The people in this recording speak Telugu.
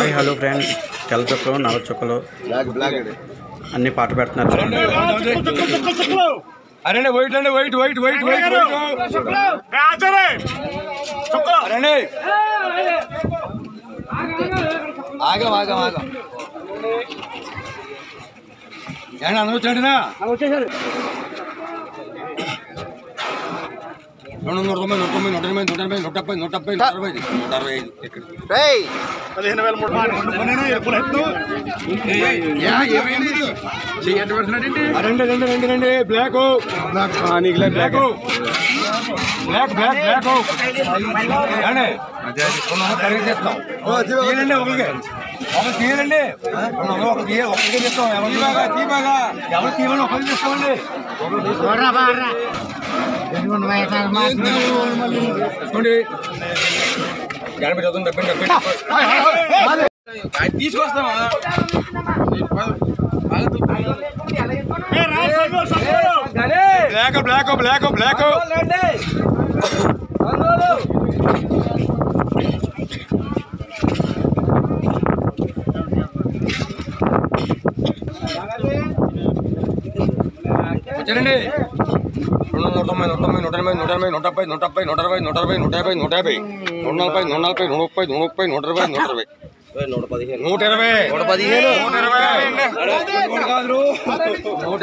హాయ్ హలో ఫ్రెండ్స్ తెల్ల చుక్కలు నల్ల చుక్కలు అన్ని పాట పెడుతున్నారు చూడండి అరే వైట్ అండి వైట్ వైట్ వైట్ వైట్ అరే ఆగం ఆగం ఆగం ఏమన్నా అనవచ్చండినా రెండు వందల తొంభై నూట తొంభై నూట ఎనభై నూట ఎనభై నూట డెబ్బై నూట డెబ్బై నూట అరవై నూట అరవై ఐదు ఇక్కడ రెండు రెండు రెండు రెండు block black black black block అండి ఖరీదు చేస్తాం తీయండి ఒకరికి ఒకరు తీయండి ఒక తీయ ఒకరికి చేస్తాం ఎవరు తీబాగా తీబాగా ఎవరు తీయమని ఒకరికి చేస్తామండి చూడండి ఎనభై చదువు డెబ్బై డెబ్బై తీసుకొస్తామా బ్లాక్ బ్లాక్ బ్లాక్ బ్లాక్ వచ్చారండి రెండు వందల తొంభై నూట తొంభై నూట ఎనభై నూట ఎనభై నూట డెబ్బై నూట డెబ్బై నూట అరవై నూట అరవై నూట యాభై నూట యాభై నూట నలభై నూట నలభై నూట ముప్పై నూట ముప్పై నూట ఇరవై నూట ఇరవై నూట ఇరవై నూట ఇరవై నూట